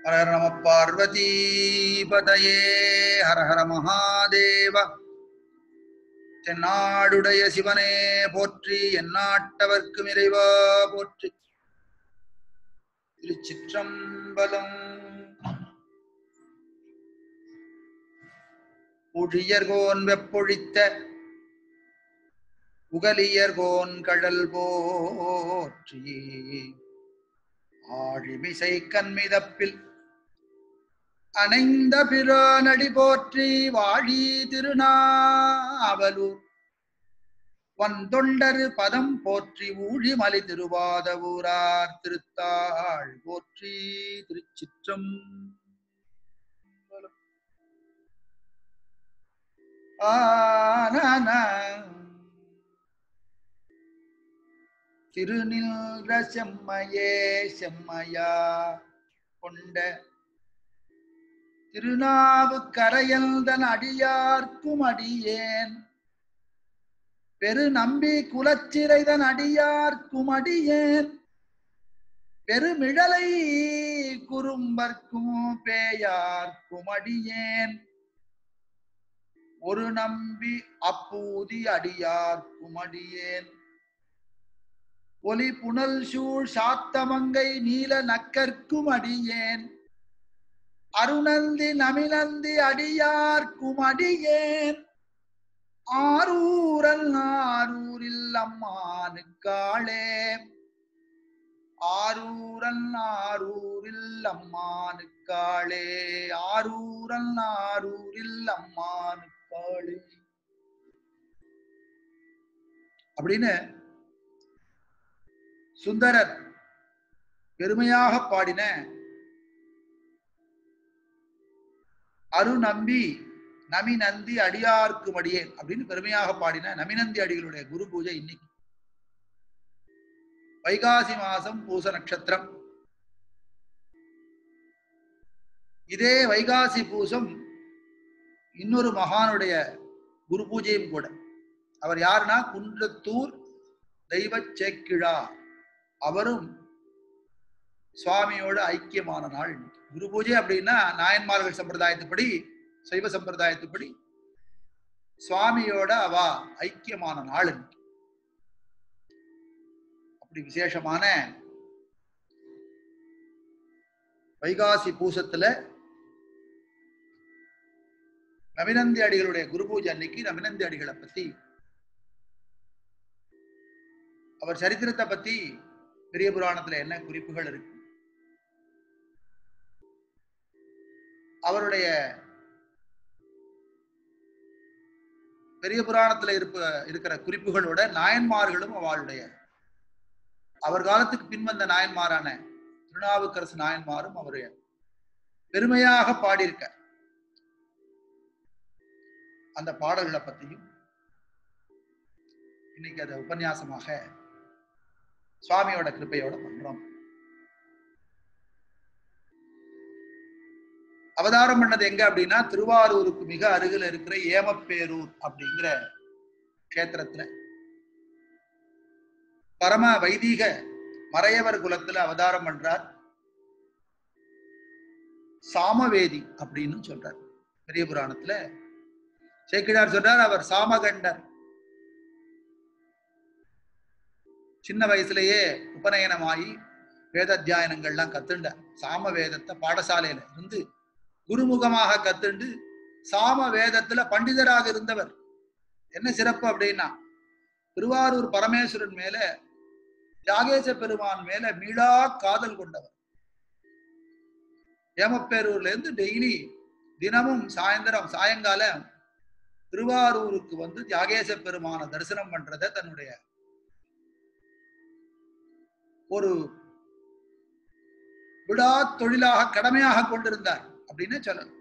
ஹர ஹர நம பார்வதீபதயே ஹர ஹர மகாதேவ தென்னாடுடைய சிவனே போற்றி எந்நாட்டவர்க்கும் இறைவா போற்றி திருச்சிற்றம்பலம் ஒழியர்கோன் வெப்பொழித்த உகலியர்கோன் கடல் போற்றி ஆழிமிசை கண்மிதப்பில் அணைந்த பிரானடி போற்றி வாழி திருநாவலூர் வந்தொண்டரு பதம் போற்றி ஊழிமலை திருவாத ஊரார் திருத்தாள் போற்றி திருச்சிற்றம் ஆன திருநின்ற செம்மையே செம்மையா கொண்ட திருநாவுக்கரையல்தன் அடியார்க்கும் அடியேன் பெரு நம்பி குலச்சிறைதன் அடியார்க்கும் அடியேன் பெருமிழலை குறும்பர்க்கும் பேயார்க்கும் அடியேன் ஒரு நம்பி அப்பூதி அடியார்க்கும் அடியேன் ஒலி புனல் சூழ் சாத்தமங்கை நீல நக்கர்க்கும் அடியேன் அருணந்தி நமினந்தி அடியார்க்கும் அடியேன் ஆரூரல் ஆரூரில் அம்மானுக்காளே ஆரூரல் ஆரூரில் அம்மானுக்காளே ஆரூரல் ஆரூரில் அம்மானுக்காளே அப்படின்னு சுந்தரர் பெருமையாக பாடின அருநம்பி நமிநந்தி அடியார்க்கு மடியேன் அப்படின்னு பெருமையாக பாடின நமிநந்தி அடிகளுடைய குரு பூஜை இன்னைக்கு வைகாசி மாசம் பூச நட்சத்திரம் இதே வைகாசி பூசம் இன்னொரு மகானுடைய குரு பூஜையும் கூட அவர் யாருன்னா குன்றத்தூர் தெய்வ சேக்கிழா அவரும் சுவாமியோட ஐக்கியமான நாள் குரு பூஜை அப்படின்னா நாயன்மார்கள் சம்பிரதாயத்துப்படி சைவ சம்பிரதாயத்துப்படி சுவாமியோட அவ ஐக்கியமான நாள் அப்படி விசேஷமான வைகாசி பூசத்துல நவினந்தி அடிகளுடைய குரு பூஜை அன்னைக்கு நவினந்தி அடிகளை பத்தி அவர் சரித்திரத்தை பத்தி பெரிய புராணத்துல என்ன குறிப்புகள் இருக்கு அவருடைய பெரிய புராணத்துல இருப்ப இருக்கிற குறிப்புகளோட நாயன்மார்களும் அவளுடைய அவர் காலத்துக்கு பின்வந்த நாயன்மாரான திருநாவுக்கரசு நாயன்மாரும் அவருடைய பெருமையாக பாடியிருக்க அந்த பாடல்களை பத்தியும் இன்னைக்கு அதை உபன்யாசமாக சுவாமியோட கிருப்பையோட பண்றோம் அவதாரம் பண்ணது எங்க அப்படின்னா திருவாரூருக்கு மிக அருகில் இருக்கிற ஏமப்பேரூர் அப்படிங்கிற கஷேத்திரத்துல பரம வைதீக மறையவர் குலத்துல அவதாரம் பண்றார் சாமவேதி அப்படின்னு சொல்றார் பெரிய புராணத்துல சேக்கிடார் சொல்றார் அவர் சாமகண்டர் சின்ன வயசுலயே உபநயனமாகி வேதாத்தியாயனங்கள்லாம் கத்துண்டார் சாம வேதத்தை பாடசாலையில இருந்து குருமுகமாக கத்துண்டு சாம வேதத்துல பண்டிதராக இருந்தவர் என்ன சிறப்பு அப்படின்னா திருவாரூர் பரமேஸ்வரன் மேல தியாகேச பெருமான் மேல மீளா காதல் கொண்டவர் ஏமப்பேரூர்ல இருந்து டெய்லி தினமும் சாயந்தரம் சாயங்காலம் திருவாரூருக்கு வந்து தியாகேச பெருமான தரிசனம் பண்றத தன்னுடைய ஒரு விடா தொழிலாக கடமையாக கொண்டிருந்தார் அப்படின்னு சொல்லலாம்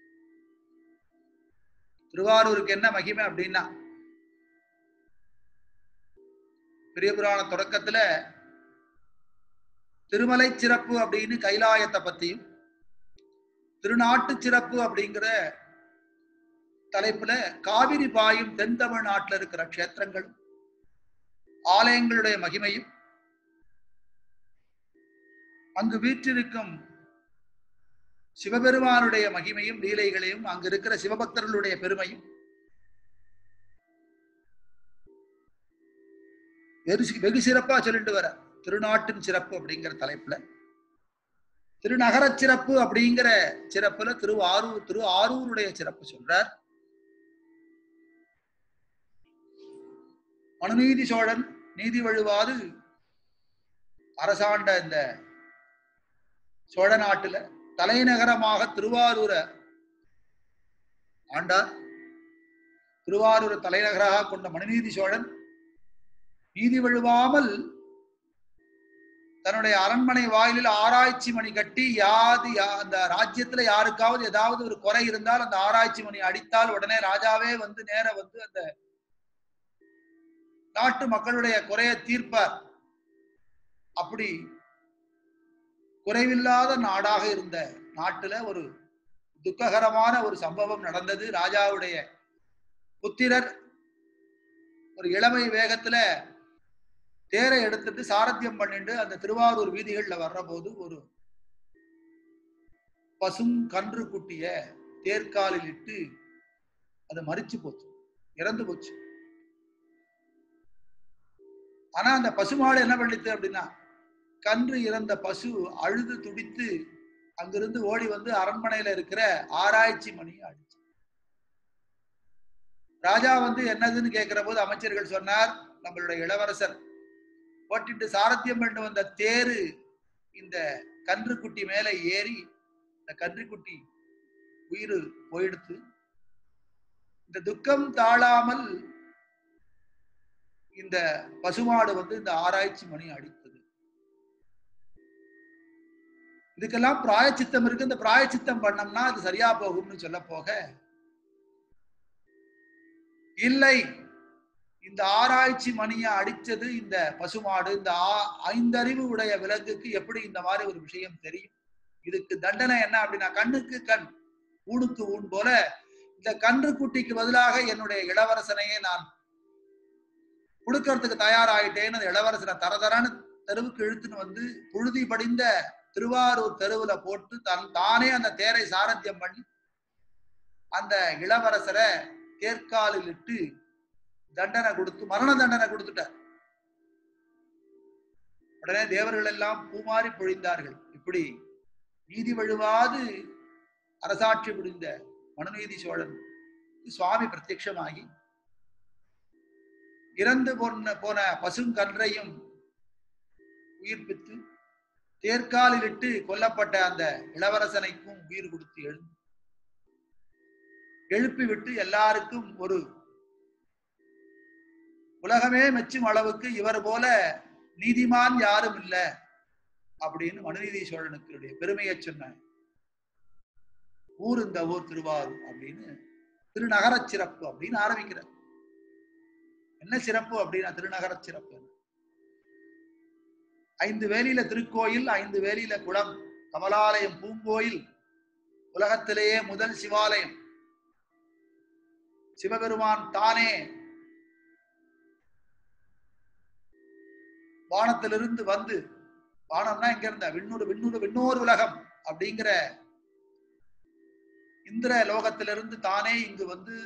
திருவாரூருக்கு என்ன மகிமை அப்படின்னா பெரிய புராண தொடக்கத்துல திருமலை சிறப்பு அப்படின்னு கைலாயத்தை பத்தியும் திருநாட்டு சிறப்பு அப்படிங்கிற தலைப்புல காவிரி பாயும் தென் தமிழ்நாட்டில் இருக்கிற க்ஷேத்திரங்களும் ஆலயங்களுடைய மகிமையும் அங்கு வீற்றிருக்கும் சிவபெருமானுடைய மகிமையும் லீலைகளையும் அங்க இருக்கிற சிவபக்தர்களுடைய பெருமையும் வெறு சி- வெகு சிறப்பா சொல்லிட்டு வர திருநாட்டின் சிறப்பு அப்படிங்கிற தலைப்புல திருநகர சிறப்பு அப்படிங்கிற சிறப்புல திரு ஆரூர் திரு ஆரூருடைய சிறப்பு சொல்றார் மனுநீதி சோழன் நீதி வழுவாது அரசாண்ட இந்த சோழ நாட்டுல தலைநகரமாக திருவாரூரை ஆண்டார் திருவாரூரை தலைநகராக கொண்ட மனுநீதி சோழன் நீதி வழுவாமல் தன்னுடைய அரண்மனை வாயிலில் ஆராய்ச்சி மணி கட்டி யாது யா- அந்த ராஜ்யத்துல யாருக்காவது ஏதாவது ஒரு குறை இருந்தால் அந்த ஆராய்ச்சி மணி அடித்தால் உடனே ராஜாவே வந்து நேர வந்து அந்த நாட்டு மக்களுடைய குறையை தீர்ப்பார் அப்படி குறைவில்லாத நாடாக இருந்த நாட்டுல ஒரு துக்ககரமான ஒரு சம்பவம் நடந்தது ராஜாவுடைய புத்திரர் ஒரு இளமை வேகத்துல தேரை எடுத்துட்டு சாரத்தியம் பண்ணிட்டு அந்த திருவாரூர் வீதிகள்ல வர்ற போது ஒரு பசும் கன்று குட்டிய தேர்காலில் இட்டு அது மறிச்சு போச்சு இறந்து போச்சு ஆனா அந்த பசுமாடு என்ன பண்ணிட்டு அப்படின்னா கன்று இறந்த பசு அழுது துடித்து அங்கிருந்து ஓடி வந்து அரண்மனையில இருக்கிற ஆராய்ச்சி மணியை அடிச்சு ராஜா வந்து என்னதுன்னு கேட்கிற போது அமைச்சர்கள் சொன்னார் நம்மளுடைய இளவரசர் போட்டிட்டு சாரத்தியம் பண்ணி வந்த தேரு இந்த கன்றுக்குட்டி மேல ஏறி இந்த கன்றுக்குட்டி உயிர் போயிடுத்து இந்த துக்கம் தாழாமல் இந்த பசுமாடு வந்து இந்த ஆராய்ச்சி மணி அடித்தது இதுக்கெல்லாம் பிராயச்சித்தம் இருக்கு இந்த பிராயச்சித்தம் பண்ணோம்னா அது சரியா போகும்னு சொல்ல போக இல்லை இந்த ஆராய்ச்சி மணியை அடிச்சது இந்த பசுமாடு இந்த ஆ- ஐந்தறிவு உடைய விலங்குக்கு எப்படி இந்த மாதிரி ஒரு விஷயம் தெரியும் இதுக்கு தண்டனை என்ன அப்படின்னா கண்ணுக்கு கண் ஊனுக்கு ஊன் போல இந்த கன்று குட்டிக்கு பதிலாக என்னுடைய இளவரசனையே நான் கொடுக்கறதுக்கு தயாராயிட்டேன்னு அந்த இளவரசனை தரதரன்னு தெருவுக்கு இழுத்துன்னு வந்து புழுதி படிந்த திருவாரூர் தெருவுல போட்டு தன் தானே அந்த தேரை சாரத்தியம் பண்ணி அந்த இளவரசரை தேர்காலில் இட்டு தண்டனை கொடுத்து மரண தண்டனை கொடுத்துட்டார் உடனே தேவர்கள் எல்லாம் பூமாறி பொழிந்தார்கள் இப்படி நீதி வழுவாது அரசாட்சி புரிந்த மனுநீதி சோழன் சுவாமி பிரத்யட்சமாகி இறந்து போன போன பசுங்கன்றையும் உயிர்ப்பித்து தேர்காலிலிட்டு கொல்லப்பட்ட அந்த இளவரசனைக்கும் உயிர் கொடுத்து எழுந்து எழுப்பி விட்டு எல்லாருக்கும் ஒரு உலகமே மெச்சும் அளவுக்கு இவர் போல நீதிமான் யாரும் இல்ல அப்படின்னு மனுநீதி சோழனுக்கு பெருமையை சொன்ன ஊர் இந்த ஊர் திருவாரூர் அப்படின்னு திருநகர சிறப்பு அப்படின்னு ஆரம்பிக்கிறார் என்ன சிறப்பு அப்படின்னா திருநகர சிறப்பு ஐந்து வேலியில திருக்கோயில் ஐந்து வேலியில குளம் கமலாலயம் பூங்கோயில் உலகத்திலேயே முதல் சிவாலயம் சிவபெருமான் தானே வானத்திலிருந்து வந்து வானம்னா எங்க இருந்த விண்ணூறு விண்ணூறு விண்ணோர் உலகம் அப்படிங்கிற இந்திர லோகத்திலிருந்து தானே இங்கு வந்து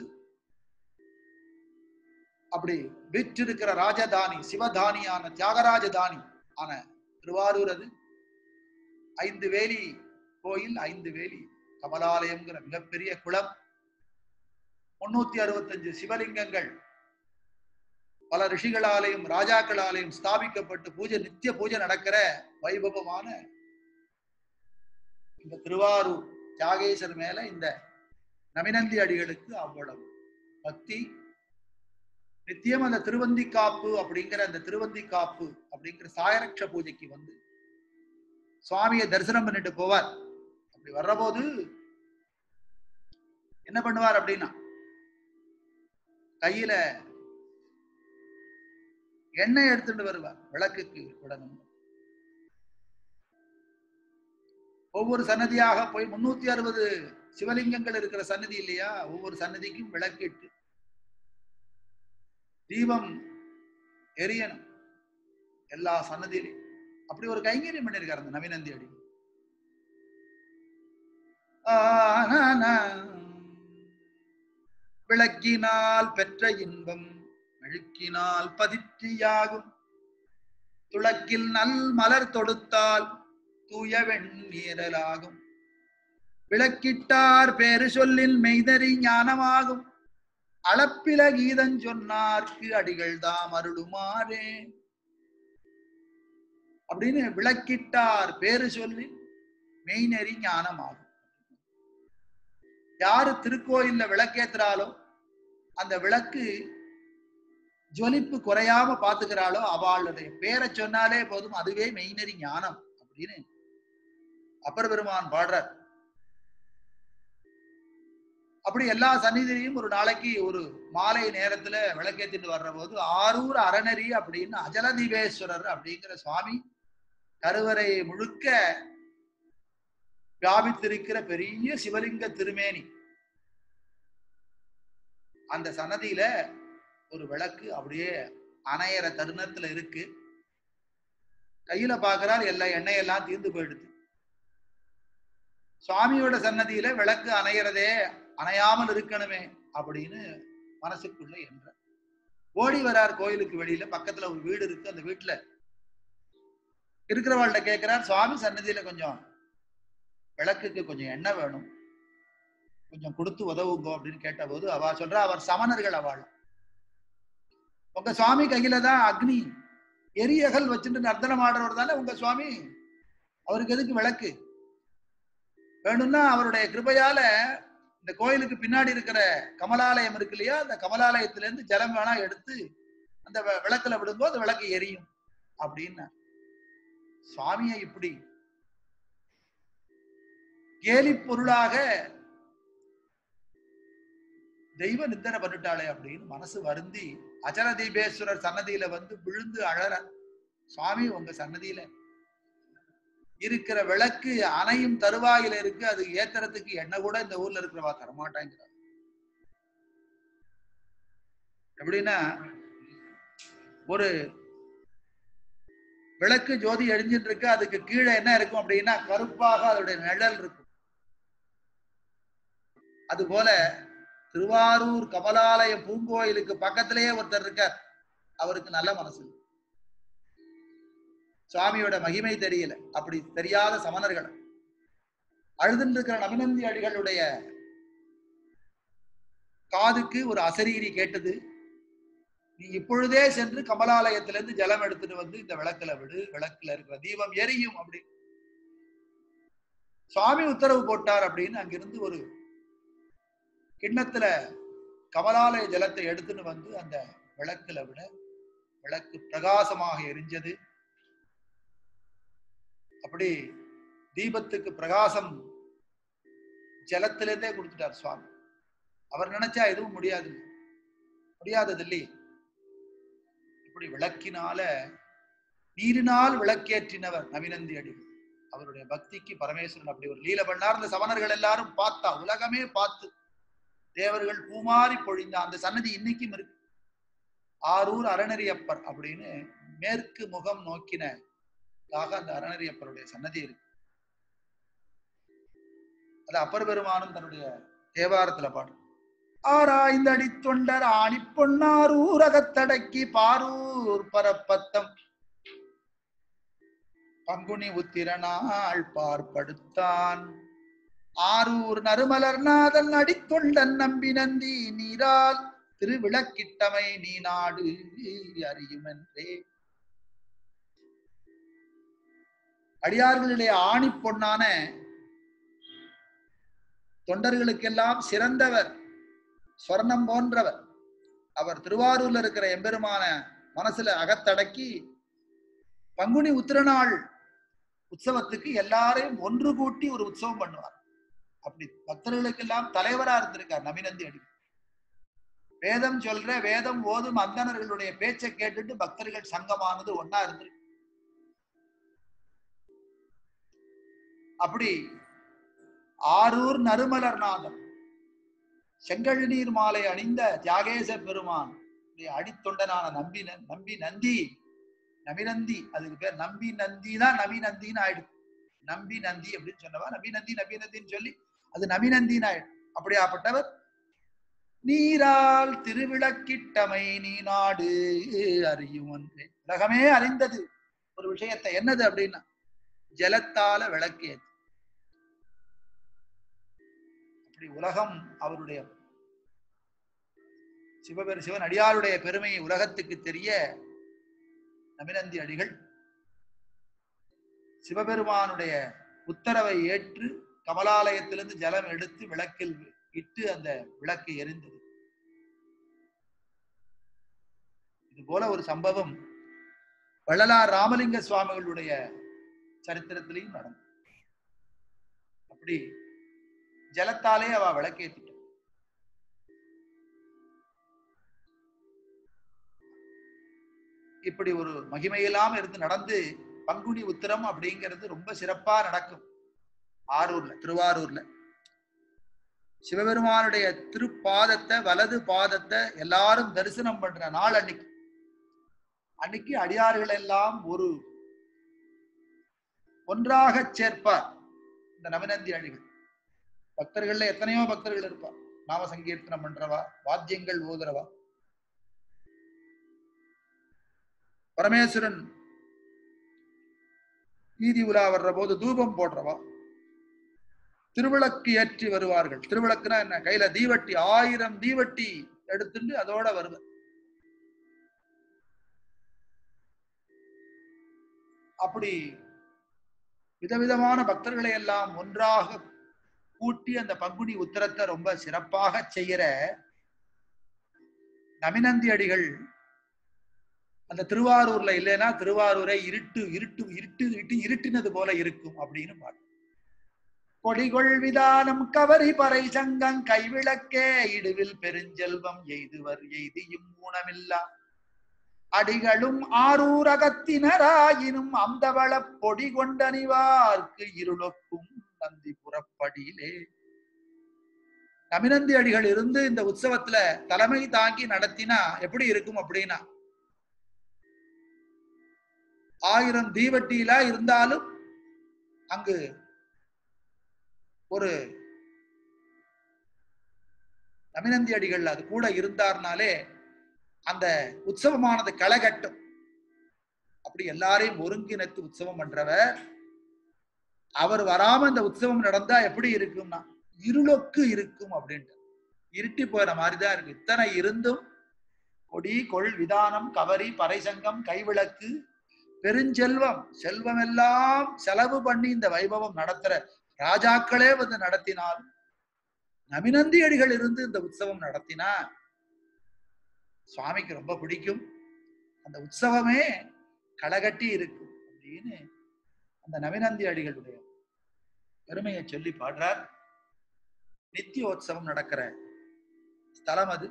அப்படி விற்றிருக்கிற ராஜதானி சிவதானியான தியாகராஜ தானி ஆன திருவாரூர் அது ஐந்து வேலி கோயில் ஐந்து வேலி கமலாலயம்ங்கிற மிகப்பெரிய குளம் முன்னூத்தி அறுபத்தஞ்சு சிவலிங்கங்கள் பல ரிஷிகளாலேயும் ராஜாக்களாலேயும் ஸ்தாபிக்கப்பட்டு பூஜை நித்திய பூஜை நடக்கிற வைபவமான இந்த திருவாரூர் தியாகேசர் மேல இந்த நமினந்தி அடிகளுக்கு அவ்வளவு பக்தி நித்தியம் அந்த திருவந்தி காப்பு அப்படிங்கிற அந்த திருவந்தி காப்பு அப்படிங்கிற சாயரக்ஷ பூஜைக்கு வந்து சுவாமியை தரிசனம் பண்ணிட்டு போவார் அப்படி வர்றபோது என்ன பண்ணுவார் அப்படின்னா கையில எண்ணெய் எடுத்துட்டு வருவார் விளக்குக்கு விடணும் ஒவ்வொரு சன்னதியாக போய் முன்னூத்தி அறுபது சிவலிங்கங்கள் இருக்கிற சன்னதி இல்லையா ஒவ்வொரு சன்னதிக்கும் விளக்கிட்டு தீபம் எரியணும் எல்லா சன்னதியிலையும் அப்படி ஒரு கைங்கரியம் பண்ணியிருக்காரு அந்த நவீனந்தி அடி ஆன விளக்கினால் பெற்ற இன்பம் மெழுக்கினால் பதிற்றியாகும் துளக்கில் நல் மலர் தொடுத்தால் தூய வெண்ணீரலாகும் விளக்கிட்டார் பேரு சொல்லின் மெய்தறி ஞானமாகும் அளப்பில கீதம் சொன்னார்க்கு அடிகள் தாம் அருளுமாறே அப்படின்னு விளக்கிட்டார் பேரு சொல்லி மெய்நெறி ஞானமாகும் யாரு திருக்கோயில்ல விளக்கேத்துறாலோ அந்த விளக்கு ஜொலிப்பு குறையாம பாத்துக்கிறாளோ அவளுடைய பேரை சொன்னாலே போதும் அதுவே மெய்நெறி ஞானம் அப்படின்னு அப்பர் பெருமான் பாடுறார் அப்படி எல்லா சந்நிதியிலையும் ஒரு நாளைக்கு ஒரு மாலை நேரத்துல விளக்கேத்திட்டு வர்ற போது ஆரூர் அறநெறி அப்படின்னு அஜலதீபேஸ்வரர் அப்படிங்கிற சுவாமி கருவறை முழுக்க வியாபித்திருக்கிற பெரிய சிவலிங்க திருமேனி அந்த சன்னதியில ஒரு விளக்கு அப்படியே அணையற தருணத்துல இருக்கு கையில பாக்குறார் எல்லா எண்ணெயெல்லாம் தீர்ந்து போயிடுது சுவாமியோட சன்னதியில விளக்கு அணையறதே அணையாமல் இருக்கணுமே அப்படின்னு மனசுக்குள்ள என்ற ஓடி வரார் கோயிலுக்கு வெளியில பக்கத்துல ஒரு வீடு இருக்கு அந்த வீட்டுல இருக்கிறவாள்கிட்ட கேட்கிறார் சுவாமி சன்னதியில கொஞ்சம் விளக்குக்கு கொஞ்சம் எண்ணெய் வேணும் கொஞ்சம் கொடுத்து உதவுங்க அப்படின்னு கேட்டபோது அவ சொல்றா அவர் சமணர்கள் அவள் உங்க சுவாமி கையில தான் அக்னி எரியகல் வச்சுட்டு நர்த்தனம் ஆடுறவர் தானே உங்க சுவாமி அவருக்கு எதுக்கு விளக்கு வேணும்னா அவருடைய கிருபையால இந்த கோயிலுக்கு பின்னாடி இருக்கிற கமலாலயம் இருக்கு இல்லையா அந்த கமலாலயத்துல இருந்து ஜலம் வேணா எடுத்து அந்த வி- விளக்குல விடும்போது அந்த விளக்கு எரியும் அப்படின்னு சுவாமியை இப்படி கேலி பொருளாக தெய்வ நிந்தனை பண்ணிட்டாளே அப்படின்னு மனசு வருந்தி அச்சல தீபேஸ்வரர் சன்னதியில வந்து விழுந்து அழற சுவாமி உங்க சன்னதியில இருக்கிற விளக்கு அணையும் தருவாயில இருக்கு அது ஏத்துறதுக்கு எண்ணெய் கூட இந்த ஊர்ல இருக்கிறவா தரமாட்டாங்கிறார் எப்படின்னா ஒரு விளக்கு ஜோதி எரிஞ்சிட்டு இருக்கு அதுக்கு கீழே என்ன இருக்கும் அப்படின்னா கருப்பாக அதோடைய நிழல் இருக்கும் அது போல திருவாரூர் கமலாலய பூங்கோயிலுக்கு பக்கத்திலேயே ஒருத்தர் இருக்கார் அவருக்கு நல்ல மனசு சுவாமியோட மகிமை தெரியல அப்படி தெரியாத சமணர்கள் அழுதுன்னு இருக்கிற நபிநந்தி அடிகளுடைய காதுக்கு ஒரு அசரீரி கேட்டது நீ இப்பொழுதே சென்று கமலாலயத்திலிருந்து ஜலம் எடுத்துட்டு வந்து இந்த விளக்குல விடு விளக்குல இருக்கிற தீபம் எரியும் அப்படி சுவாமி உத்தரவு போட்டார் அப்படின்னு அங்கிருந்து ஒரு கிண்ணத்துல கமலாலய ஜலத்தை எடுத்துன்னு வந்து அந்த விளக்குல விட விளக்கு பிரகாசமாக எரிஞ்சது அப்படி தீபத்துக்கு பிரகாசம் ஜலத்திலிருந்தே கொடுத்துட்டார் சுவாமி அவர் நினைச்சா எதுவும் முடியாது முடியாதது இல்லையே இப்படி விளக்கினால நீரினால் விளக்கேற்றினவர் நவினந்தி அடி அவருடைய பக்திக்கு பரமேஸ்வரன் அப்படி ஒரு லீல பண்ணார் இந்த சமணர்கள் எல்லாரும் பார்த்தா உலகமே பார்த்து தேவர்கள் பூமாரி பொழிந்த அந்த சன்னதி இன்னைக்கும் இருக்கு ஆரூர் அறநெறியப்பர் அப்படின்னு மேற்கு முகம் நோக்கின அந்த அறநெறியப்பருடைய சன்னதி இருக்கு அது அப்பர் பெருமானும் தன்னுடைய தேவாரத்துல பாடு ஆராய்ந்த அடித்தொண்டர் ஆணி பொன்னாரூர் அகத்தடக்கி பாரூர் பரப்பத்தம் பங்குனி உத்திரனாள் பார்ப்படுத்தான் ஆரூர் நறுமலர்நாதன் அடித்தொண்டன் நம்பி நந்தி நீரால் திருவிளக்கிட்டமை நீ நாடு அறியுமென்றே அடியார்களுடைய ஆணி பொன்னான தொண்டர்களுக்கெல்லாம் சிறந்தவர் சொர்ணம் போன்றவர் அவர் திருவாரூர்ல இருக்கிற எம்பெருமான மனசுல அகத்தடக்கி பங்குனி உத்திரநாள் உற்சவத்துக்கு எல்லாரையும் ஒன்று கூட்டி ஒரு உற்சவம் பண்ணுவார் அப்படி பக்தர்களுக்கெல்லாம் தலைவரா இருந்திருக்கார் நபிநந்தி அடி வேதம் சொல்ற வேதம் ஓதும் அந்தணர்களுடைய பேச்சை கேட்டுட்டு பக்தர்கள் சங்கமானது ஒன்னா இருந்திருக்கு அப்படி ஆரூர் நறுமலர்நாதன் செங்கழ் நீர் மாலை அணிந்த தியாகேச பெருமான் அடித்தொண்டனான நம்பி ந- நம்பி நந்தி நபிநந்தி அதுக்கு பேர் நம்பி நந்தி தான் நபி நந்தின்னு ஆயிடுது நம்பி நந்தி அப்படின்னு சொன்னவா நபி நந்தி நபி நந்தின்னு சொல்லி அது நமினந்தி நாயுடு அப்படியாப்பட்டவர் நீரால் திருவிளக்கிட்டமை நீ நாடு அறியும் ஒன்றே உலகமே அறிந்தது ஒரு விஷயத்தை என்னது அப்படின்னா ஜலத்தால விளக்கேது அப்படி உலகம் அவருடைய சிவபெரு சிவன் அடியாருடைய பெருமையை உலகத்துக்கு தெரிய நமினந்தி அடிகள் சிவபெருமானுடைய உத்தரவை ஏற்று கமலாலயத்திலிருந்து ஜலம் எடுத்து விளக்கில் இட்டு அந்த விளக்கு எரிந்தது இது போல ஒரு சம்பவம் வள்ளலார் ராமலிங்க சுவாமிகளுடைய சரித்திரத்திலையும் நடந்தது அப்படி ஜலத்தாலே அவ விளக்கேத்திட்ட இப்படி ஒரு மகிமையெல்லாம் இருந்து நடந்து பங்குனி உத்திரம் அப்படிங்கிறது ரொம்ப சிறப்பா நடக்கும் ஆரூர்ல திருவாரூர்ல சிவபெருமானுடைய திருப்பாதத்தை வலது பாதத்தை எல்லாரும் தரிசனம் பண்ற நாள் அன்னைக்கு அன்னைக்கு அடியார்கள் எல்லாம் ஒரு ஒன்றாக சேர்ப்பார் இந்த நவநந்தி அடிகள் பக்தர்கள்ல எத்தனையோ பக்தர்கள் இருப்பார் நாம சங்கீர்த்தனம் பண்றவா வாத்தியங்கள் ஓதுறவா பரமேஸ்வரன் வீதி உலா வர்ற போது தூபம் போடுறவா திருவிளக்கு ஏற்றி வருவார்கள் திருவிளக்குனா என்ன கையில தீவட்டி ஆயிரம் தீவட்டி எடுத்துட்டு அதோட வருவர் அப்படி விதவிதமான பக்தர்களை எல்லாம் ஒன்றாக கூட்டி அந்த பங்குனி உத்தரத்தை ரொம்ப சிறப்பாக செய்யற நமினந்தி அடிகள் அந்த திருவாரூர்ல இல்லைன்னா திருவாரூரை இருட்டு இருட்டு இருட்டு இருட்டு இருட்டினது போல இருக்கும் அப்படின்னு பாட்டு கொடிகொள் விதானம் கவரி பறை சங்கம் கைவிளக்கே இடுவில் பெருஞ்செல்வம் எய்துவர் எய்தியும் ஊனமில்லா அடிகளும் ஆரூரகத்தினராயினும் அந்தவள பொடி கொண்டணிவார்க்கு இருளொக்கும் நந்தி புறப்படியிலே நமினந்தி அடிகள் இருந்து இந்த உற்சவத்துல தலைமை தாங்கி நடத்தினா எப்படி இருக்கும் அப்படின்னா ஆயிரம் தீவட்டியில இருந்தாலும் அங்கு ஒரு நமினந்தி அடிகள் அது கூட இருந்தார்னாலே அந்த உற்சவமானது களகட்டும் அப்படி எல்லாரையும் ஒருங்கிணைத்து உற்சவம் பண்றவர் அவர் வராம இந்த உற்சவம் நடந்தா எப்படி இருக்கும்னா இருளொக்கு இருக்கும் அப்படின்ட்டு இருட்டி போற மாதிரிதான் இருக்கு இத்தனை இருந்தும் கொடி கொள் விதானம் கவரி பறைசங்கம் கைவிளக்கு பெருஞ்செல்வம் செல்வம் எல்லாம் செலவு பண்ணி இந்த வைபவம் நடத்துற ராஜாக்களே வந்து நடத்தினால் நமினந்தி அடிகள் இருந்து இந்த உற்சவம் நடத்தினா சுவாமிக்கு ரொம்ப பிடிக்கும் அந்த உற்சவமே களகட்டி இருக்கும் அப்படின்னு அந்த நவினந்தி அடிகளுடைய பெருமையை சொல்லி பாடுறார் நித்தியோத்சவம் நடக்கிற ஸ்தலம் அது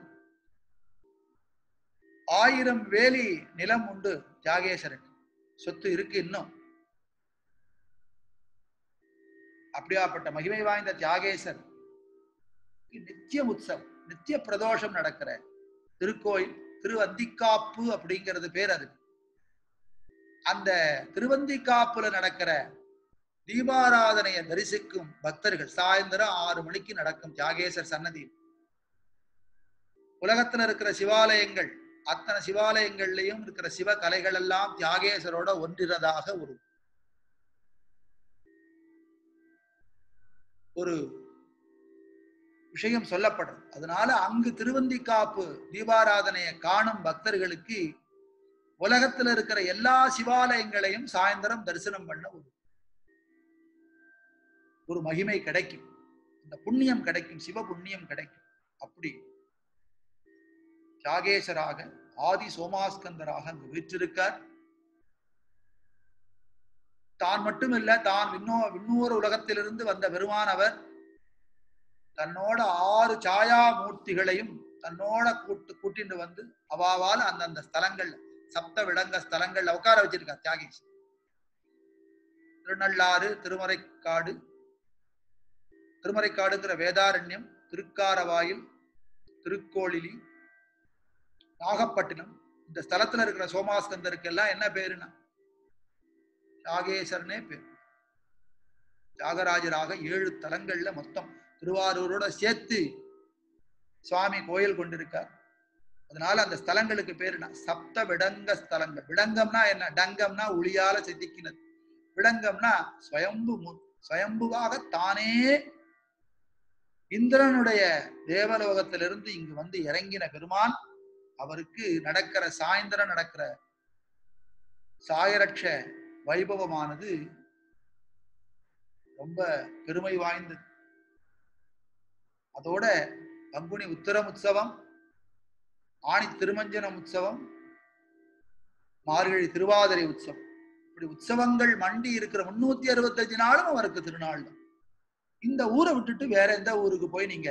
ஆயிரம் வேலி நிலம் உண்டு தியாகேஸ்வரன் சொத்து இருக்கு இன்னும் அப்படியாப்பட்ட மகிமை வாய்ந்த தியாகேசர் நித்திய உற்சவம் நித்திய பிரதோஷம் நடக்கிற திருக்கோயில் திருவந்திக்காப்பு அப்படிங்கிறது பேர் அது அந்த திருவந்திக்காப்புல நடக்கிற தீபாராதனையை தரிசிக்கும் பக்தர்கள் சாயந்தரம் ஆறு மணிக்கு நடக்கும் தியாகேசர் சன்னதி உலகத்துல இருக்கிற சிவாலயங்கள் அத்தனை சிவாலயங்கள்லயும் இருக்கிற சிவ கலைகள் எல்லாம் தியாகேசரோட ஒன்றிறதாக ஒரு ஒரு விஷயம் சொல்லப்படும் அதனால அங்கு திருவந்திக்காப்பு தீபாராதனையை காணும் பக்தர்களுக்கு உலகத்துல இருக்கிற எல்லா சிவாலயங்களையும் சாயந்தரம் தரிசனம் பண்ண ஒரு ஒரு மகிமை கிடைக்கும் இந்த புண்ணியம் கிடைக்கும் சிவ புண்ணியம் கிடைக்கும் அப்படி தியாகேசராக ஆதி சோமாஸ்கந்தராக அங்கு வீற்றிருக்கார் தான் மட்டுமில்ல தான் விண்ணோ விண்ணூர் உலகத்திலிருந்து வந்த பெருமான் அவர் தன்னோட ஆறு சாயா மூர்த்திகளையும் தன்னோட கூட்டு கூட்டிட்டு வந்து அவாவால் அந்தந்த ஸ்தலங்கள்ல சப்த விடங்க ஸ்தலங்கள்ல உட்கார வச்சிருக்கார் தியாகேஷ் திருநள்ளாறு திருமறைக்காடு திருமறைக்காடுங்கிற வேதாரண்யம் திருக்காரவாயில் திருக்கோளிலி நாகப்பட்டினம் இந்த ஸ்தலத்துல இருக்கிற சோமாஸ்கந்தருக்கு எல்லாம் என்ன பேருனா தியாகேசர்னே பேர் தியாகராஜராக ஏழு தலங்கள்ல மொத்தம் திருவாரூரோட சேர்த்து சுவாமி கோயில் கொண்டிருக்கார் அதனால அந்த ஸ்தலங்களுக்கு பேரு என்ன? சப்த விடங்க ஸ்தலங்கள் விடங்கம்னா என்ன டங்கம்னா ஒளியால செதுக்கினது விடங்கம்னா ஸ்வயம்பு மு- ஸ்வயம்புவாக தானே இந்திரனுடைய தேவலோகத்திலிருந்து இங்கு வந்து இறங்கின பெருமான் அவருக்கு நடக்கிற சாயந்தரம் நடக்கிற சாயரட்ச வைபவமானது ரொம்ப பெருமை வாய்ந்தது அதோட பங்குனி உத்தரம் உற்சவம் ஆணி திருமஞ்சனம் உற்சவம் மார்கழி திருவாதிரை உற்சவம் இப்படி உற்சவங்கள் மண்டி இருக்கிற முன்னூத்தி அறுபத்தஞ்சு நாளும் அவருக்கு திருநாள் தான் இந்த ஊரை விட்டுட்டு வேற எந்த ஊருக்கு போய் நீங்க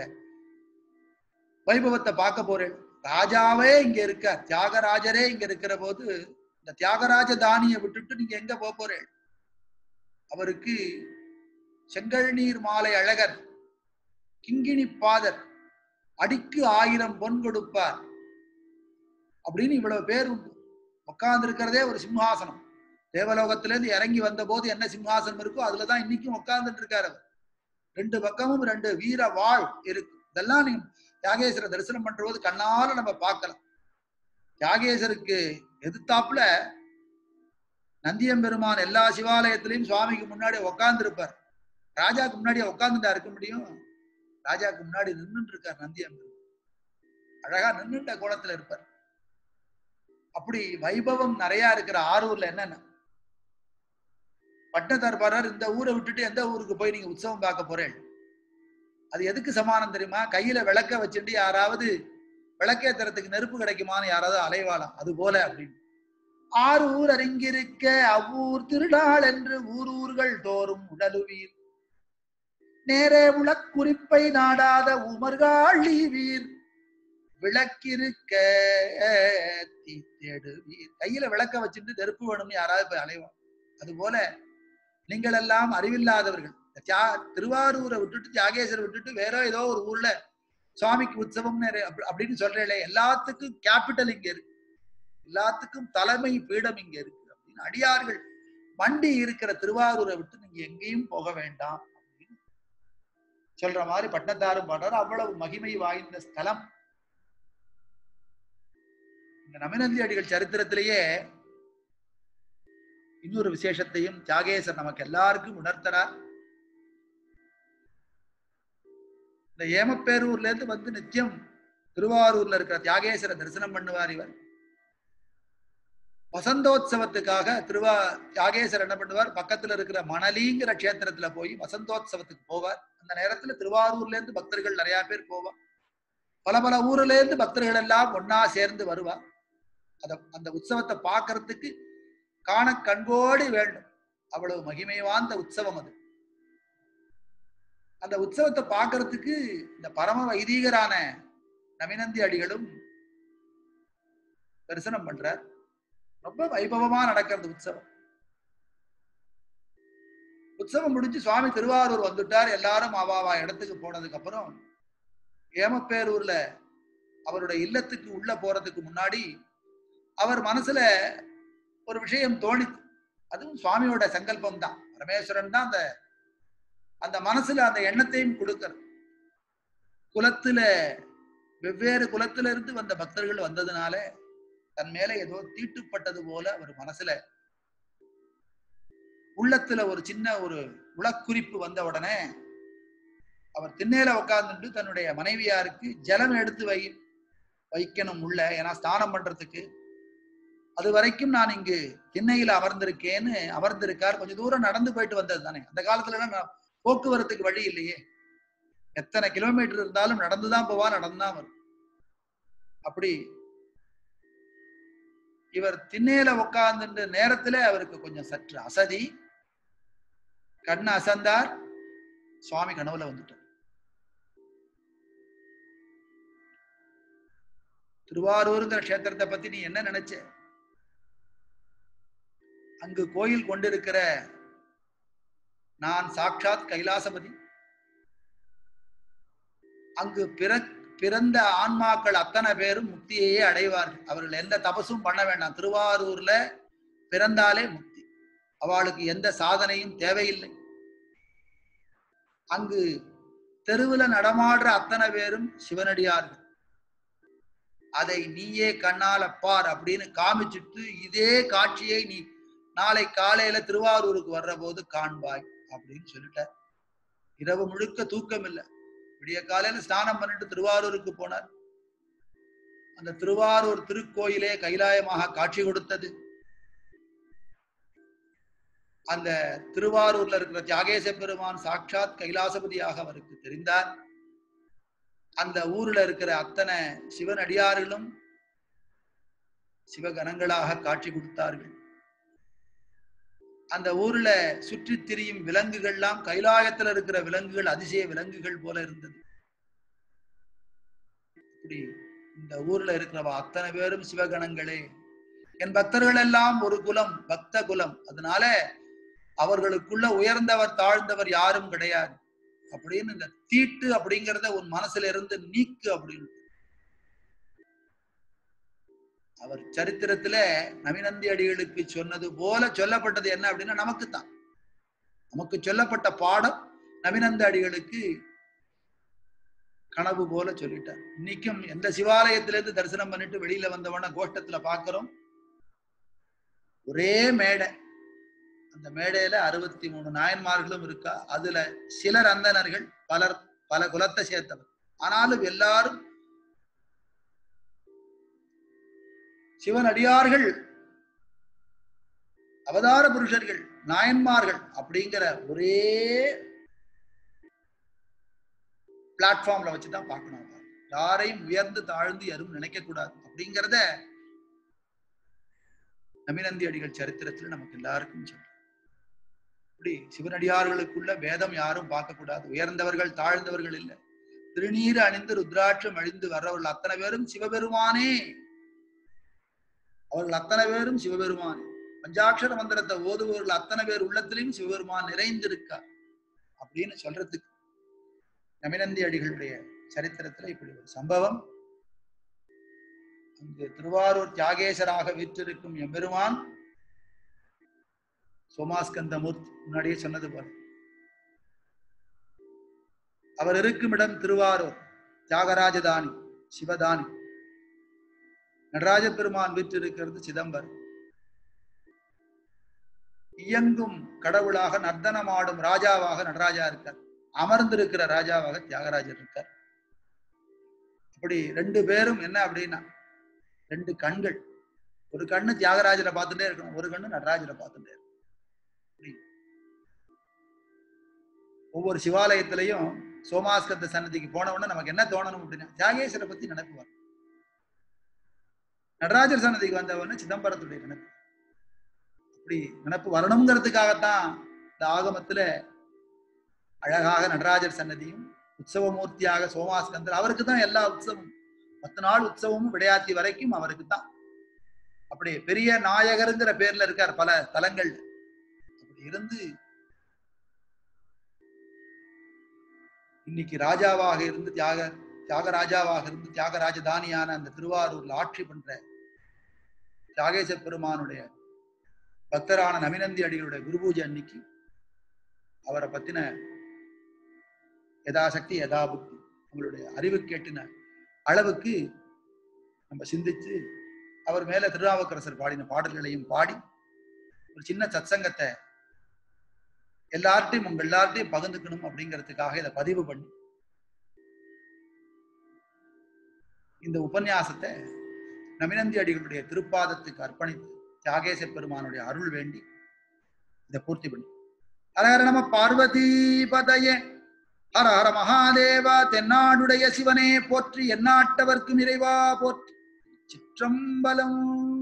வைபவத்தை பார்க்க போறேன் ராஜாவே இங்க இருக்கார் தியாகராஜரே இங்க இருக்கிற போது இந்த தியாகராஜ தானியை விட்டுட்டு நீங்க எங்க போக போறேன் அவருக்கு செங்கல் நீர் மாலை அழகர் கிங்கிணி பாதர் அடிக்கு ஆயிரம் பொன் கொடுப்பார் அப்படின்னு இவ்வளவு பேர் உண்டு உட்கார்ந்து இருக்கிறதே ஒரு சிம்ஹாசனம் தேவலோகத்திலிருந்து இறங்கி வந்த போது என்ன சிம்ஹாசனம் இருக்கோ அதுலதான் இன்னைக்கும் உட்கார்ந்துட்டு இருக்காரு அவர் ரெண்டு பக்கமும் ரெண்டு வீர வாழ் இருக்கு இதெல்லாம் நீங்க தியாகேஸ்வர தரிசனம் பண்ற போது கண்ணால நம்ம பார்க்கலாம் தியாகேசருக்கு எதிர்த்தாப்புல நந்தியம்பெருமான் எல்லா சிவாலயத்திலையும் சுவாமிக்கு முன்னாடி உட்கார்ந்து இருப்பார் ராஜாக்கு முன்னாடி உட்கார்ந்துட்டா இருக்க முடியும் ராஜாக்கு முன்னாடி நின்றுட்டு இருக்கார் நந்தியம்பெருமான் அழகா நின்றுட்ட கோலத்துல இருப்பார் அப்படி வைபவம் நிறைய இருக்கிற ஆரூர்ல என்னென்ன பட்டதர்பாரர் இந்த ஊரை விட்டுட்டு எந்த ஊருக்கு போய் நீங்க உற்சவம் பார்க்க போறேன் அது எதுக்கு சமானம் தெரியுமா கையில விளக்க வச்சுட்டு யாராவது விளக்கேத்துறதுக்கு நெருப்பு கிடைக்குமான்னு யாராவது அலைவாளாம் அது போல அப்படின்னு ஆறு ஊர் அறிங்கிருக்க அவ்வூர் திருநாள் என்று ஊர் ஊர்கள் தோறும் உடலுவீர் நேரே உளக்குறிப்பை நாடாத உமர்கள் வீர் விளக்கிருக்க தீத்தேடுவீர் கையில விளக்க வச்சுட்டு நெருப்பு வேணும்னு யாராவது போய் அலைவான் அது போல நீங்கள் எல்லாம் அறிவில்லாதவர்கள் தியா திருவாரூரை விட்டுட்டு தியாகேசரை விட்டுட்டு வேற ஏதோ ஒரு ஊர்ல சுவாமிக்கு உற்சவம்னு இரு- அப்படி- அப்படின்னு சொல்றேன் எல்லாத்துக்கும் கேபிட்டல் இங்க இருக்கு எல்லாத்துக்கும் தலைமை பீடம் இங்க இருக்கு அப்படின்னு அடியார்கள் வண்டி இருக்கிற திருவாரூரை விட்டு நீங்க எங்கேயும் போக வேண்டாம் அப்படின்னு சொல்ற மாதிரி பட்டத்தாரும் பாடுறார் அவ்வளவு மகிமை வாய்ந்த ஸ்தலம் இந்த நமினந்தி அடிகள் சரித்திரத்திலேயே இன்னொரு விசேஷத்தையும் தியாகேசர் நமக்கு எல்லாருக்கும் உணர்த்தறார் இந்த ஏமப்பேரூர்ல இருந்து வந்து நித்தியம் திருவாரூர்ல இருக்கிற தியாகேசரை தரிசனம் பண்ணுவார் இவர் வசந்தோத்சவத்துக்காக திருவா தியாகேசர் என்ன பண்ணுவார் பக்கத்துல இருக்கிற மணலிங்கிற க்ஷேத்திரத்துல போய் வசந்தோத்சவத்துக்கு போவார் அந்த நேரத்துல திருவாரூர்ல இருந்து பக்தர்கள் நிறைய பேர் போவார் பல பல ஊர்ல இருந்து பக்தர்கள் எல்லாம் ஒன்னா சேர்ந்து வருவா அத அந்த உற்சவத்தை பார்க்கறதுக்கு காண கண்கோடி வேண்டும் அவ்வளவு மகிமை வாய்ந்த உற்சவம் அது அந்த உற்சவத்தை பார்க்கறதுக்கு இந்த பரம வைதீகரான நவினந்தி அடிகளும் தரிசனம் பண்றார் ரொம்ப வைபவமா நடக்கிறது உற்சவம் உற்சவம் முடிஞ்சு சுவாமி திருவாரூர் வந்துட்டார் எல்லாரும் அவாவா இடத்துக்கு போனதுக்கு அப்புறம் ஏமப்பேரூர்ல அவருடைய இல்லத்துக்கு உள்ள போறதுக்கு முன்னாடி அவர் மனசுல ஒரு விஷயம் தோணித்து அதுவும் சுவாமியோட சங்கல்பம் தான் பரமேஸ்வரன் தான் அந்த அந்த மனசுல அந்த எண்ணத்தையும் கொடுக்கிறது குலத்துல வெவ்வேறு குலத்துல இருந்து வந்த பக்தர்கள் வந்ததுனால தன் மேல ஏதோ தீட்டுப்பட்டது போல அவர் மனசுல உள்ளத்துல ஒரு சின்ன ஒரு உளக்குறிப்பு வந்த உடனே அவர் திண்ணையில உட்கார்ந்துட்டு தன்னுடைய மனைவியாருக்கு ஜலம் எடுத்து வை வைக்கணும் உள்ள ஏன்னா ஸ்நானம் பண்றதுக்கு அது வரைக்கும் நான் இங்கு திண்ணையில அமர்ந்திருக்கேன்னு அமர்ந்திருக்கார் கொஞ்சம் தூரம் நடந்து போயிட்டு வந்தது தானே அந்த காலத்துல எல்லாம் நான் போக்குவரத்துக்கு வழி இல்லையே எத்தனை கிலோமீட்டர் இருந்தாலும் நடந்துதான் போவா நடந்துதான் வரும் அப்படி இவர் திண்ணையில உட்கார்ந்து நேரத்துல அவருக்கு கொஞ்சம் சற்று அசதி கண்ணு அசந்தார் சுவாமி கனவுல வந்துட்டார் திருவாரூருங்கிற க்ஷேத்திரத்தை பத்தி நீ என்ன நினைச்ச அங்கு கோயில் கொண்டிருக்கிற நான் சாட்சாத் கைலாசபதி அங்கு பிற பிறந்த ஆன்மாக்கள் அத்தனை பேரும் முக்தியையே அடைவார்கள் அவர்கள் எந்த தபசும் பண்ண வேண்டாம் திருவாரூர்ல பிறந்தாலே முக்தி அவளுக்கு எந்த சாதனையும் தேவையில்லை அங்கு தெருவுல நடமாடுற அத்தனை பேரும் சிவனடியார்கள் அதை நீயே கண்ணால பார் அப்படின்னு காமிச்சிட்டு இதே காட்சியை நீ நாளை காலையில திருவாரூருக்கு வர்ற போது காண்பாய் அப்படின்னு சொல்லிட்டார் இரவு முழுக்க தூக்கம் இல்லை விடிய காலையில ஸ்நானம் பண்ணிட்டு திருவாரூருக்கு போனார் அந்த திருவாரூர் திருக்கோயிலே கைலாயமாக காட்சி கொடுத்தது அந்த திருவாரூர்ல இருக்கிற தியாகேச பெருமான் சாட்சாத் கைலாசபதியாக அவருக்கு தெரிந்தார் அந்த ஊர்ல இருக்கிற அத்தனை சிவன் அடியார்களும் சிவகணங்களாக காட்சி கொடுத்தார்கள் அந்த ஊர்ல சுற்றித் திரியும் விலங்குகள்லாம் கைலாயத்துல இருக்கிற விலங்குகள் அதிசய விலங்குகள் போல இருந்தது இப்படி இந்த ஊர்ல இருக்கிறவ அத்தனை பேரும் சிவகணங்களே என் பக்தர்கள் எல்லாம் ஒரு குலம் பக்த குலம் அதனால அவர்களுக்குள்ள உயர்ந்தவர் தாழ்ந்தவர் யாரும் கிடையாது அப்படின்னு இந்த தீட்டு அப்படிங்கிறத உன் மனசுல இருந்து நீக்கு அப்படின்னு அவர் சரித்திரத்துல நவினந்தி அடிகளுக்கு சொன்னது போல சொல்லப்பட்டது என்ன அப்படின்னா நமக்கு தான் நமக்கு சொல்லப்பட்ட பாடம் நவினந்த அடிகளுக்கு கனவு போல சொல்லிட்டார் இன்னைக்கும் எந்த சிவாலயத்திலிருந்து தரிசனம் பண்ணிட்டு வெளியில வந்தவன கோஷ்டத்துல பாக்குறோம் ஒரே மேடை அந்த மேடையில அறுபத்தி மூணு நாயன்மார்களும் இருக்கா அதுல சிலர் அந்தணர்கள் பலர் பல குலத்தை சேர்த்தவர் ஆனாலும் எல்லாரும் சிவன் அடியார்கள் அவதார புருஷர்கள் நாயன்மார்கள் அப்படிங்கிற ஒரே பிளாட்ஃபார்ம்ல வச்சுதான் பார்க்கணும் யாரையும் உயர்ந்து தாழ்ந்து யாரும் நினைக்க கூடாது அப்படிங்கிறத நமினந்தி அடிகள் சரித்திரத்துல நமக்கு எல்லாருக்கும் சொல்றோம் இப்படி சிவனடியார்களுக்குள்ள வேதம் யாரும் பார்க்க கூடாது உயர்ந்தவர்கள் தாழ்ந்தவர்கள் இல்லை திருநீர் அணிந்து ருத்ராட்சம் அழிந்து வர்றவர்கள் அத்தனை பேரும் சிவபெருமானே அவர்கள் அத்தனை பேரும் சிவபெருமானே பஞ்சாட்சர மந்திரத்தை ஓதுபவர்கள் அத்தனை பேர் உள்ளத்திலையும் சிவபெருமான் நிறைந்திருக்கார் அப்படின்னு சொல்றதுக்கு நமினந்தி அடிகளுடைய சரித்திரத்துல இப்படி ஒரு சம்பவம் அங்கு திருவாரூர் தியாகேசராக வீற்றிருக்கும் எம்பெருமான் சோமாஸ்கந்த மூர்த்தி முன்னாடியே சொன்னது போல அவர் இருக்கும் இடம் திருவாரூர் தியாகராஜதானி சிவதானி நடராஜ பெருமான் வீற்றிருக்கிறது சிதம்பரம் இயங்கும் கடவுளாக நர்த்தனமாடும் ராஜாவாக நடராஜா இருக்கார் அமர்ந்திருக்கிற ராஜாவாக தியாகராஜர் இருக்கார் அப்படி ரெண்டு பேரும் என்ன அப்படின்னா ரெண்டு கண்கள் ஒரு கண்ணு தியாகராஜரை பார்த்துட்டே இருக்கணும் ஒரு கண்ணு நடராஜரை பார்த்துட்டே இருக்கணும் ஒவ்வொரு சிவாலயத்திலையும் சோமாஸ்கந்த சன்னதிக்கு போன உடனே நமக்கு என்ன தோணணும் அப்படின்னா தியாகேஸ்வரை பத்தி நினைப்புவார் நடராஜர் சன்னதிக்கு வந்தவன சிதம்பரத்துடைய நினைப்பு அப்படி நினப்பு வரணுங்கிறதுக்காகத்தான் இந்த ஆகமத்துல அழகாக நடராஜர் சன்னதியும் உற்சவமூர்த்தியாக சோமாஸ்கந்தர் அவருக்கு தான் எல்லா உற்சவம் பத்து நாள் உற்சவமும் விளையாத்தி வரைக்கும் அவருக்கு தான் அப்படி பெரிய நாயகருங்கிற பேர்ல இருக்கார் பல தலங்கள் அப்படி இருந்து இன்னைக்கு ராஜாவாக இருந்து தியாக தியாகராஜாவாக இருந்து தியாகராஜதானியான அந்த திருவாரூர்ல ஆட்சி பண்ற தியாகேச பெருமானுடைய பக்தரான நவினந்தி அடிகளுடைய குரு பூஜை அன்னைக்கு அவரை பத்தின யதாசக்தி யதா புத்தி நம்மளுடைய அறிவு கேட்டின அளவுக்கு நம்ம சிந்திச்சு அவர் மேல திருநாவுக்கரசர் பாடின பாடல்களையும் பாடி ஒரு சின்ன சத்சங்கத்தை எல்லார்ட்டையும் உங்க எல்லார்ட்டையும் பகிர்ந்துக்கணும் அப்படிங்கிறதுக்காக இதை பதிவு பண்ணி இந்த உபன்யாசத்தை நமினந்தி அடிகளுடைய திருப்பாதத்துக்கு அர்ப்பணித்து தியாகேச பெருமானுடைய அருள் வேண்டி இதை பூர்த்தி பண்ணி ஹரஹர நம பார்வதி பதயே ஹர ஹர மகாதேவா தென்னாடுடைய சிவனே போற்றி எந்நாட்டவர்க்கும் இறைவா போற்றி சிற்றம்பலம்